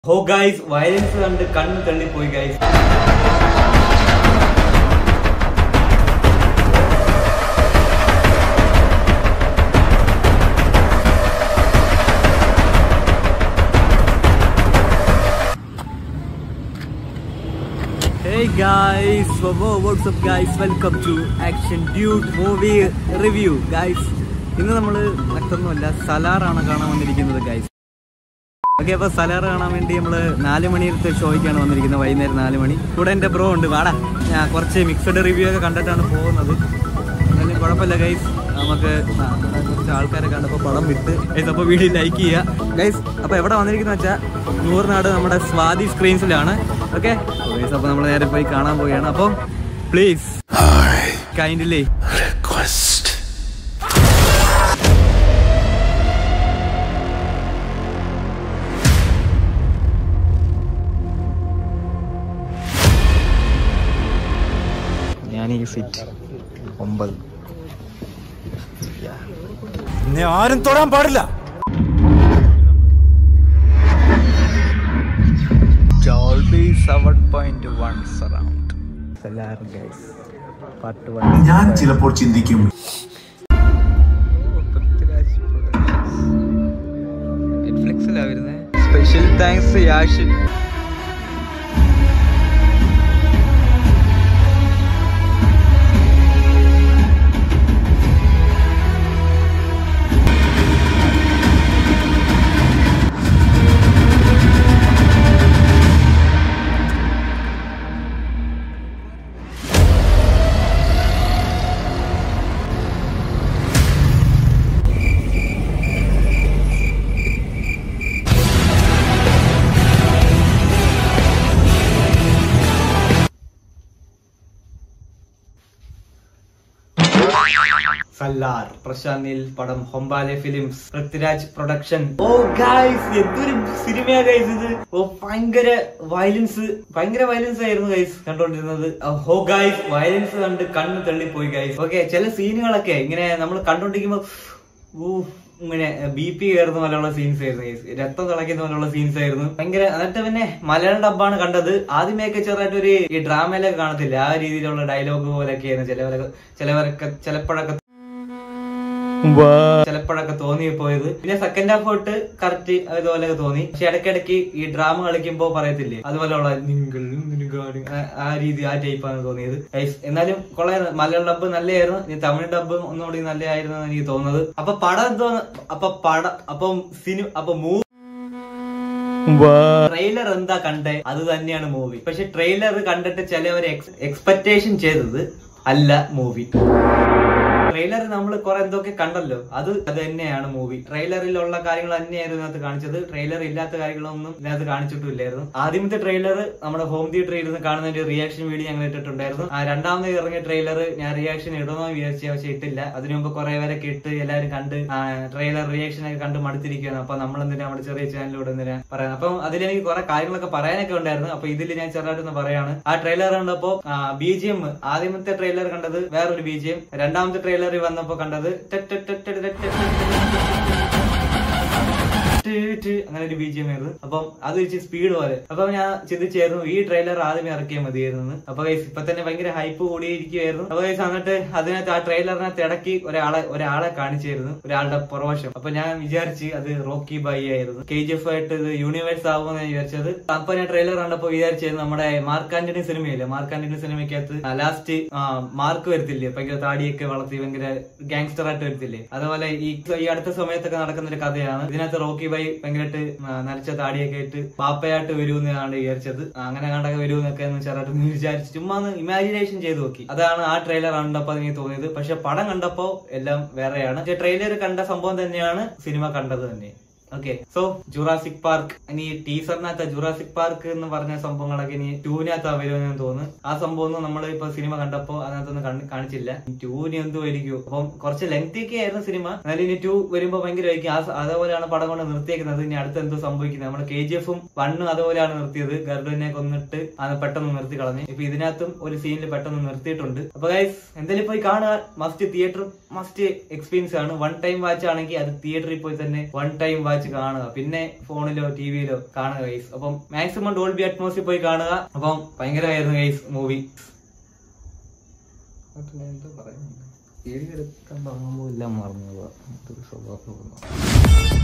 ഹോ guys violence കണ്ട് കണ്ണ് തള്ളിപ്പോയി guys Hey guys, what's up guys? Welcome to Action Dude Movie Review guys. ഇന്ന് നമ്മൾ മറ്റൊന്നുമല്ല സലാറാണ് കാണാൻ വന്നിരിക്കുന്നത് ഗൈസ് ഓക്കെ അപ്പൊ സലാർ കാണാൻ വേണ്ടി നമ്മള് നാല് മണിയത്തെ ഷോയ്ക്കാണ് വന്നിരിക്കുന്നത് വൈകുന്നേരം നാല് മണി കൂടെ എന്റെ ബ്രോ ഉണ്ട് വാടാ ഞാൻ കുറച്ച് മിക്സഡ് റിവ്യൂ ഒക്കെ കണ്ടിട്ടാണ് പോകുന്നത് എന്നാലും കുഴപ്പമില്ല ഗൈസ് നമുക്ക് ആ, കുറച്ച് ആൾക്കാരെ കണ്ടപ്പോൾ പടം വിട്ട് ഗൈസ് അപ്പോൾ വീഡിയോ ലൈക്ക് ചെയ്യുക ഗൈസ് അപ്പോൾ എവിടെ വന്നിരിക്കുന്നത് വെച്ചാൽ നൂറിനാട് നമ്മുടെ സ്വാതി സ്ക്രീൻസിലാണ് ഓക്കെ ഗൈസ് അപ്പോൾ നമ്മൾ നേരെ പോയി കാണാൻ പോവുകയാണ് അപ്പോൾ പ്ലീസ് കൈൻഡ്ലി Request. ഞാൻ ഈ സീറ്റ് ഒമ്പത് എന്നെ ആരും തൊടാൻ പാടില്ല Dolby 7.1 surround. Solar guys. Part 1. ഞാൻ ചിലപ്പോൾ ചിന്തിക്കും നെറ്റ്ഫ്ലിക്സിലാ വരുന്നത് സ്പെഷ്യൽ താങ്ക്സ് യാഷ് സല്ലാർ പ്രശാന്ത് നീൽ പടം ഹൊമ്പാലെ ഫിലിംസ് പൃഥ്വിരാജ് പ്രൊഡക്ഷൻ ഓ ഗൈസ് എന്തൊരു സിനിമയാ ഗൈസ് ഇത് ഓ ഭയങ്കര വയലൻസ് ഭയങ്കര വയലൻസ് ആയിരുന്നു ഗൈസ് കണ്ടോണ്ടിരുന്നത് ഹോ ഗൈസ് വയലൻസ് കണ്ട് കണ്ണ് തള്ളിപ്പോയി ഗൈസ് ഓക്കെ ചില സീനുകളൊക്കെ ഇങ്ങനെ നമ്മൾ കണ്ടോണ്ടിരിക്കുമ്പോ ഊ ഇങ്ങനെ ബി പി കയറുന്ന പോലെയുള്ള സീൻസ് ആയിരുന്നു guys. രക്തം തിളയ്ക്കുന്ന പോലെയുള്ള സീൻസ് ആയിരുന്നു ഭയങ്കര എന്നിട്ട് പിന്നെ മലയാളം ഡബ്ബാണ് കണ്ടത് ആദ്യമേയൊക്കെ ചെറുതായിട്ട് ഒരു ഈ ഡ്രാമയിലൊക്കെ കാണത്തില്ല ആ രീതിയിലുള്ള ഡയലോഗ് പോലെയൊക്കെ ആയിരുന്നു ചിലവരൊക്കെ ചിലവരൊക്കെ ചിലപ്പോഴൊക്കെ ചിലപ്പോഴൊക്കെ തോന്നി പോയത് പിന്നെ സെക്കൻഡ് ഹാഫ് തൊട്ട് കറക്റ്റ് അതുപോലെ തോന്നി പക്ഷെ ഇടയ്ക്കിടയ്ക്ക് ഈ ഡ്രാമ കളിക്കുമ്പോ പറയത്തില്ലേ അതുപോലെയുള്ള നിങ്ങൾ നിങ്ങാണ് ആ- ആ രീതി ആ ടൈപ്പാണ് തോന്നിയത് Guys, എന്നാലും കൊള്ളായിരുന്നു മലയാളം ഡബ്ബ് നല്ലതായിരുന്നു ഇനി തമിഴ് ഡബ്ബ് ഒന്നുകൂടി നല്ലതായിരുന്നു എന്ന് എനിക്ക് തോന്നുന്നത് അപ്പൊ പടം എന്തോ അപ്പൊ പടം അപ്പം സിനിമ അപ്പൊ മൂവി ട്രെയിലർ എന്താ കണ്ടേ അത് തന്നെയാണ് മൂവി പക്ഷെ ട്രെയിലർ കണ്ടിട്ട് ചിലവർ എക്സ്പെക്ടേഷൻ ചെയ്തത് അല്ല മൂവി ട്രെയിലർ നമ്മൾ കുറെ എന്തൊക്കെ കണ്ടല്ലോ അത് അത് തന്നെയാണ് മൂവി ട്രെയിലറിലുള്ള കാര്യങ്ങൾ തന്നെയായിരുന്നു ഇതിനകത്ത് കാണിച്ചത് ട്രെയിലർ ഇല്ലാത്ത കാര്യങ്ങളൊന്നും ഇതിനകത്ത് കാണിച്ചിട്ടില്ലായിരുന്നു ആദ്യമത്തെ ട്രെയിലർ നമ്മുടെ ഹോം തിയേറ്ററിൽ ഇരുന്ന് കാണുന്ന ഒരു റിയാക്ഷൻ വീഡിയോ ഞങ്ങൾ ഇട്ടിട്ടുണ്ടായിരുന്നു ആ രണ്ടാമത് ഇറങ്ങിയ ട്രെയിലർ ഞാൻ റിയാക്ഷൻ ഇടണമെന്ന് വിചാരിച്ച പക്ഷെ ഇട്ടില്ല അതിനു മുമ്പ് കുറെ പേരൊക്കെ ഇട്ട് എല്ലാവരും കണ്ട് ട്രെയിലർ റിയാക്ഷൻ ഒക്കെ കണ്ട് മടുത്തിരിക്കുകയാണ് അപ്പൊ നമ്മൾ എന്തിനാ നമ്മുടെ ചെറിയ ചാനലിലൂടെ എന്തിനാ പറയാൻ അപ്പം അതിലെനിക്ക് കുറെ കാര്യങ്ങളൊക്കെ പറയാനൊക്കെ ഉണ്ടായിരുന്നു അപ്പൊ ഇതിൽ ഞാൻ ചെറുതായിട്ടൊന്ന് പറയാണ് ആ ട്രെയിലർ കണ്ടപ്പോ ബി ജി എം ആദ്യമത്തെ ട്രെയിലർ കണ്ടത് വേറൊരു ബി ജി എം രണ്ടാമത്തെ ട്രെയിലറിൽ വന്നപ്പോ കണ്ടത് ടെ- ടെ- ടെ- ടെ- ടെ- ടെ- ട് ട് അങ്ങനെ ഒരു ബി ജി എം ആയിരുന്നു അപ്പം അത് വെച്ച് സ്പീഡ് പോലെ അപ്പൊ ഞാൻ ചിന്തിച്ചായിരുന്നു ഈ ട്രെയിലർ ആദ്യമേ ഇറക്കിയാൽ മതിയായിരുന്നു അപ്പൊ ഗൈസ് ഇപ്പൊ തന്നെ ഭയങ്കര ഹൈപ്പ് കൂടിയിരിക്കുവായിരുന്നു അപ്പൊ ഗൈസ് എന്നിട്ട് അതിനകത്ത് ആ ട്രെയിലറിനകത്ത് ഇടയ്ക്ക് ഒരാളെ ഒരാളെ കാണിച്ചായിരുന്നു ഒരാളുടെ പുറവശം അപ്പൊ ഞാൻ വിചാരിച്ച് അത് റോക്കി ബൈ ആയിരുന്നു കെ ജി എഫ് ആയിട്ട് ഇത് യൂണിവേഴ്സ് ആകുമെന്ന് ഞാൻ വിചാരിച്ചത് അപ്പൊ ഞാൻ ട്രെയിലർ കണ്ടപ്പോ വിചാരിച്ചായിരുന്നു നമ്മുടെ മാർക്ക് ആന്റണി സിനിമയില്ലേ മാർക്ക് ആന്റണി സിനിമയ്ക്കകത്ത് ലാസ്റ്റ് മാർക്ക് വരത്തില്ലേ ഭയങ്കര താടിയൊക്കെ വളർത്തി ഭയങ്കര ഗാങ്സ്റ്റർ ആയിട്ട് വരത്തില്ലേ അതുപോലെ ഈ ഈ അടുത്ത സമയത്തൊക്കെ നടക്കുന്ന ഒരു കഥയാണ് ഇതിനകത്ത് റോക്കി ബൈ ഭയങ്കരമായിട്ട് നരച്ച താടിയൊക്കെ ആയിട്ട് പാപ്പയായിട്ട് വരുമെന്നാണ് വിചാരിച്ചത് ആ, അങ്ങനെ കണ്ടൊക്കെ വരുമെന്നൊക്കെ ഒന്ന് ചെറുതായിട്ട് വിചാരിച്ചു ചുമ്മാ ഒന്ന് ഇമാജിനേഷൻ ചെയ്ത് നോക്കി അതാണ് ആ ട്രെയിലർ കണ്ടപ്പോ എനിക്ക് തോന്നിയത് പക്ഷെ പടം കണ്ടപ്പോ എല്ലാം വേറെയാണ് പക്ഷെ ട്രെയിലർ കണ്ട സംഭവം തന്നെയാണ് സിനിമ കണ്ടത് തന്നെ ഓക്കെ സോ ജുറാസിക് പാർക്ക് ഇനി ടീസറിനകത്ത് ജുറാസിക് പാർക്ക് എന്ന് പറഞ്ഞ സംഭവങ്ങളൊക്കെ ഇനി ടൂവിനകത്ത് വരുമെന്ന് തോന്നുന്നു ആ സംഭവം ഒന്നും നമ്മൾ ഇപ്പൊ സിനിമ കണ്ടപ്പോ അതിനകത്തൊന്നും കണ്ട് കാണിച്ചില്ല ടൂവിന് എന്തോ ആയിരിക്കും അപ്പം കുറച്ച് ലെങ്തി ഒക്കെ ആയിരുന്നു സിനിമ എന്നാലും ഇനി ടു വരുമ്പോ ഭയങ്കരമായിരിക്കും ആ സ- അതേപോലെയാണ് പടം കൊണ്ട് നിർത്തിയേക്കുന്നത് ഇനി അടുത്ത് എന്തോ സംഭവിക്കുന്നത് നമ്മുടെ കെ ജി എഫും വണ്ണും അതുപോലെയാണ് നിർത്തിയത് ഗർഡനെ കൊന്നിട്ട് അത് പെട്ടെന്ന് നിർത്തി കളഞ്ഞു ഇപ്പൊ ഇതിനകത്തും ഒരു സീനിൽ പെട്ടെന്ന് നിർത്തിയിട്ടുണ്ട് അപ്പൊ ഗൈസ് എന്തായാലും പോയി കാണുക മസ്റ്റ് തിയേറ്റർ മസ്റ്റ് എക്സ്പീരിയൻസ് ആണ് വൺ ടൈം വാച്ച് ആണെങ്കിൽ അത് തിയേറ്ററിൽ പോയി തന്നെ വൺ ടൈം വാച്ച് വെച്ച് കാണുക പിന്നെ ഫോണിലോ ടിവിയിലോ കാണുക ഗൈസ് അപ്പം മാക്സിമം ഡോൾബി അറ്റ്മോസിൽ പോയി കാണുക അപ്പം ഭയങ്കരമായിരുന്നു ഗൈസ് മൂവി എന്താ പറയുന്നത് വീഡിയോ എടുക്കാൻ തുടങ്ങുമ്പോൾ എല്ലാം മറന്നു പോവാ. എന്തൊരു സ്വഭാവം